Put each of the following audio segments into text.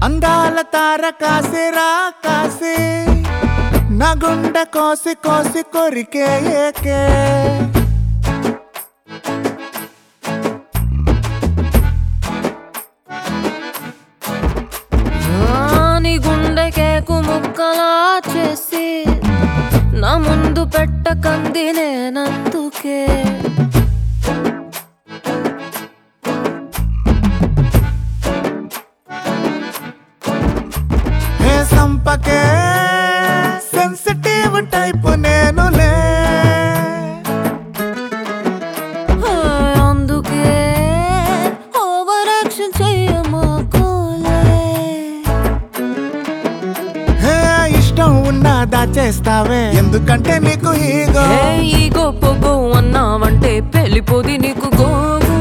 అందాల తార కాసి రా కాసి నా గుండె కోసి కోసి కొరికే ఏకే నీ గుండె కేకు ముక్కలా చేసి నా ముందు పెట్టకంది నేనందుకే హే సంపకే సెన్సిటివ్ టైప్ నేనులే హే, అందుకే ఓవర్ యాక్షన్ చెయ్యమాకోలే హే ఇష్టం ఉన్నా దాచేస్తావే ఎందుకంటే నీకు ఈగో హే, ఈ గొప్ప అన్నావంటే పెళ్ళిపోది నీకు గోగు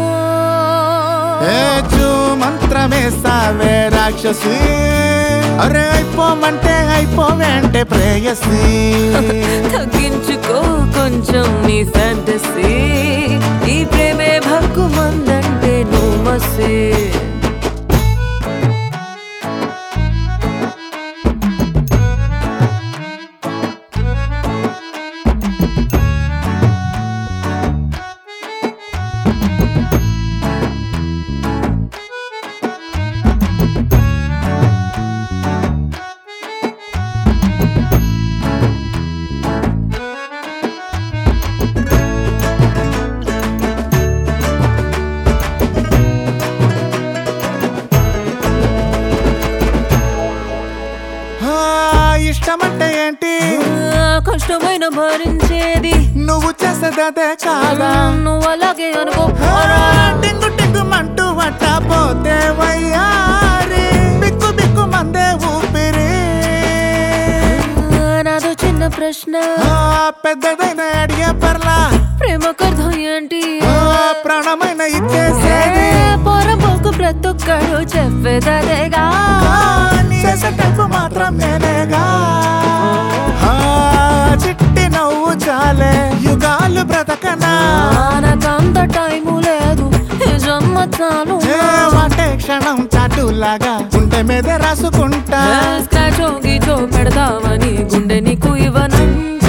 ఏ చూ మంత్రమేస్తావే రాక్షసి అరే అయిపోమంటే అయిపోవే అంటే ప్రేయసి తగ్గించుకో కొంచెం నీ ఫ్యాంటసీ ఈ ప్రేమే భక్కు మందంటే నువ్వు మసే ఆ, ఇష్టమంటే ఏంటి ఆ, కష్టమైన భరించేది నువ్వు చేసేదే కాదా నువ్వు అలాగే అనుకో ఆ, టింగు టింగు మంటూ వట్ట పోతే వయ్యారి బిక్కు బిక్కు మందే ఊపిరి ఆ, నాదో చిన్న ప్రశ్న ఆ, పెద్దదైన అడిగే పర్లా ప్రేమకు అర్థం ఏంటి ఆ, ప్రాణమైన ఇచ్చేసేది పొరపోకు ప్రతి ఒక్కడు చెప్పేదదేగా కానీ చేసే టైపు మాత్రం నేనేగా ఆ, చిట్టి నవ్వు చాలే యుగాలు బ్రతకనా నాకంత టైము లేదు ఈ జన్మ చాలు ఏ వాటే క్షణం చాటులాగా గుండె మీద రాసుకుంటా స్క్రాచో గీచో పెడతావని గుండె నీకు ఇవ్వనంట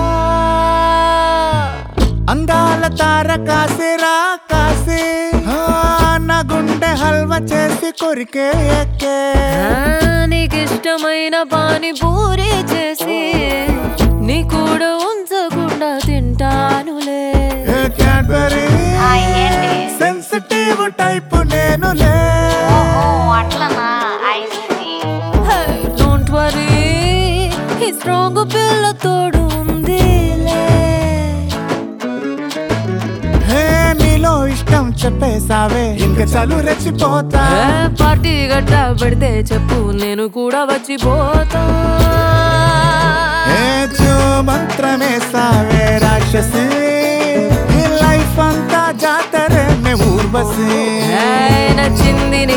అందాల తార కాసి రా కాసి ఆ, నా గుండె హల్వా చేసి కొరికే ఎక్కే ఆ, నీకిష్టమైన పాని పూరి చేసి నీ కూడా ఉంచకుండా తింటానులే ఏ క్యాడ్బరీ హాయ్ ఏంటి సెన్సిటివ్ టైప్ నేనులే ఓహో అట్లనా ఐస్ క్రీమ్ డోంట్ వరీ ఈ స్ట్రాంగ్ పిల్ల తోడు ఉందిలే హే నీలో ఇష్టం చెప్పేసావే ఇంక చలు రెచ్చిపోతా ఏ, పార్టీ గట్ట పెడితే చెప్పు నేను కూడా వచ్చిపోతా ఏ చూ మంత్రమేసావే రాక్షసి ఈ లైఫ్ అంతా జాతరే మే ఊర్వశి ఏ, నచ్చింది నీ